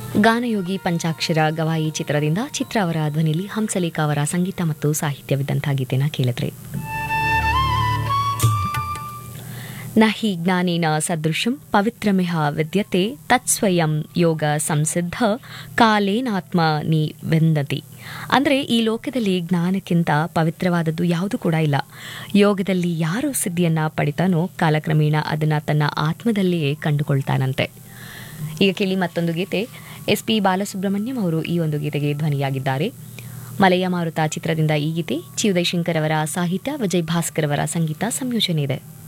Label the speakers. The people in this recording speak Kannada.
Speaker 1: ಗಾನಯೋಗಿ ಪಂಚಾಕ್ಷರ ಗವಾಯಿ ಚಿತ್ರದಿಂದ ಚಿತ್ರ ಅವರ ಧ್ವನಿಯಲ್ಲಿ ಹಂಸಲೇಖ ಅವರ ಸಂಗೀತ ಮತ್ತು ಸಾಹಿತ್ಯವಿದ್ದಂಥ ಗೀತೆನ ಕೇಳಿದ್ರಿ ನಹಿ ಜ್ಞಾನೇನ ಸದೃಶಂ ಪವಿತ್ರಮಿಹ ವಿದ್ಯತೆ ತತ್ಸ್ವಯಂ ಯೋಗ ಸಂಸಿದ್ಧ ಕಾಲೇನಾತ್ಮ ನೀ ವೆಂದತಿ ಅಂದರೆ ಈ ಲೋಕದಲ್ಲಿ ಜ್ಞಾನಕ್ಕಿಂತ ಪವಿತ್ರವಾದದ್ದು ಯಾವುದು ಕೂಡ ಇಲ್ಲ ಯೋಗದಲ್ಲಿ ಯಾರು ಸಿದ್ಧಿಯನ್ನ ಪಡಿತಾನೋ ಕಾಲಕ್ರಮೇಣ ಅದನ್ನ ತನ್ನ ಆತ್ಮದಲ್ಲಿಯೇ ಕಂಡುಕೊಳ್ತಾನಂತೆ ಈಗ ಕೇಳಿ ಮತ್ತೊಂದು ಗೀತೆ ಎಸ್ ಪಿ ಬಾಲಸುಬ್ರಹ್ಮಣ್ಯಂ ಅವರು ಈ ಒಂದು ಗೀತೆಗೆ ಧ್ವನಿಯಾಗಿದ್ದಾರೆ ಮಲಯ ಮಾರುತ ಚಿತ್ರದಿಂದ ಈ ಗೀತೆ ಚಿ ಉದಯಶಂಕರ್ ಅವರ ಸಾಹಿತ್ಯ ವಿಜಯ್ ಭಾಸ್ಕರ್ ಅವರ ಸಂಗೀತ ಸಂಯೋಜನೆ ಇದೆ